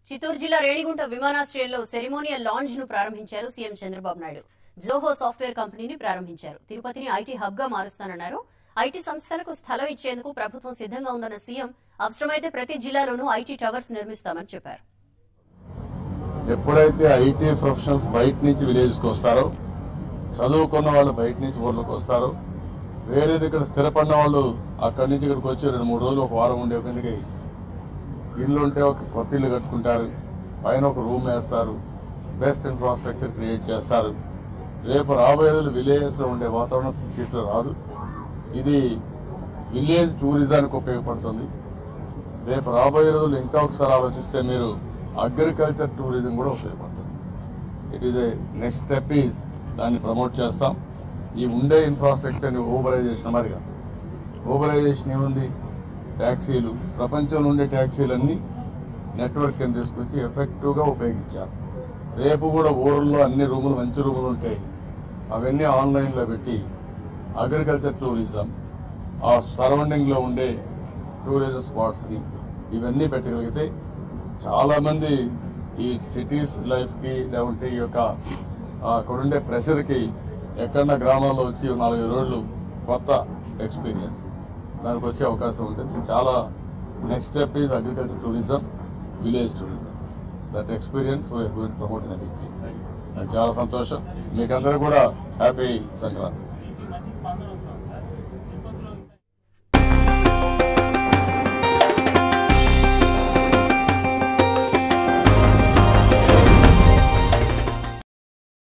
చిత్తూరు జిల్లా రేణిగుంట విమానాశ్రయంలో ceremonial lounge ను ప్రారంభించారు సీఎం చంద్రబాబు నాయుడు జోహో సాఫ్ట్వేర్ కంపెనీని ప్రారంభించారు తిరుపతిని ఐటీ హబ్ గా మారుస్తానన్నారు ఐటీ సంస్థలకు స్థలం ఇచ్చేందుకు ప్రభుత్వం సిద్ధంగా ఉందన్న సీఎం అవసరమైతే ప్రతి జిల్లాలోనూ ఐటీ టవర్స్ నిర్మిస్తామని చెప్పారు ఎప్పుడైతే ఐటీ ప్రొఫెషనల్స్ బయట నుంచి విలేజ్ కి వస్తారో చదువుకున్న వాళ్ళు బయట నుంచి ఊర్లోకి వస్తారో వేరేది ఇక్కడ స్థిరపడిన వాళ్ళు అక్కడి నుంచి ఇక్కడికి వచ్చి రెండు మూడు రోజులు ఒక వారం ఉండే కిందకి ఇల్లు ఉంటే ఒక కొత్త ఇల్లు కట్టుకుంటారు పైన ఒక రూమ్ వేస్తారు బెస్ట్ ఇన్ఫ్రాస్ట్రక్చర్ క్రియేట్ చేస్తారు రేపు రాబోయే రోజులు విలేజెస్ లో ఉండే వాతావరణం సిటీస్ లో రాదు ఇది విలేజ్ టూరిజానికి ఉపయోగపడుతుంది రేపు రాబోయే రోజులు ఇంకా ఒకసారి ఆలోచిస్తే మీరు అగ్రికల్చర్ టూరిజం కూడా ఉపయోగపడుతుంది it is a next step is దాన్ని ప్రమోట్ చేస్తాం ఈ ఉండే ఇన్ఫ్రాస్ట్రక్చర్ ని ఓబరైజేషన్ మరిగా ఓబరైజేషన్ ఏముంది ట్యాక్సీలు ప్రపంచంలో ఉండే ట్యాక్సీలన్నీ నెట్వర్క్ కింద తీసుకొచ్చి ఎఫెక్టివ్ గా ఉపయోగించారు రేపు కూడా ఊర్లో అన్ని రూములు మంచి రూములు ఉంటాయి అవన్నీ ఆన్లైన్ లో పెట్టి అగ్రికల్చర్ టూరిజం ఆ సరౌండింగ్ లో ఉండే టూరిజం స్పాట్స్ ని ఇవన్నీ పెట్టగలిగితే చాలా మంది ఈ సిటీస్ లైఫ్ కి లేకుంటే ఈ యొక్క ఆ, అక్కడ ఉండే ప్రెషర్ కి ఎక్కడన్నా గ్రామాల్లో వచ్చి నాలుగైదు రోజులు కొత్త ఎక్స్పీరియన్స్ దానికి వచ్చే అవకాశం ఉంటుంది చాలా next step is agriculture tourism village tourism that experience promote in big నాకు చాలా సంతోషం మీకందరూ కూడా హ్యాపీ సంక్రాంతి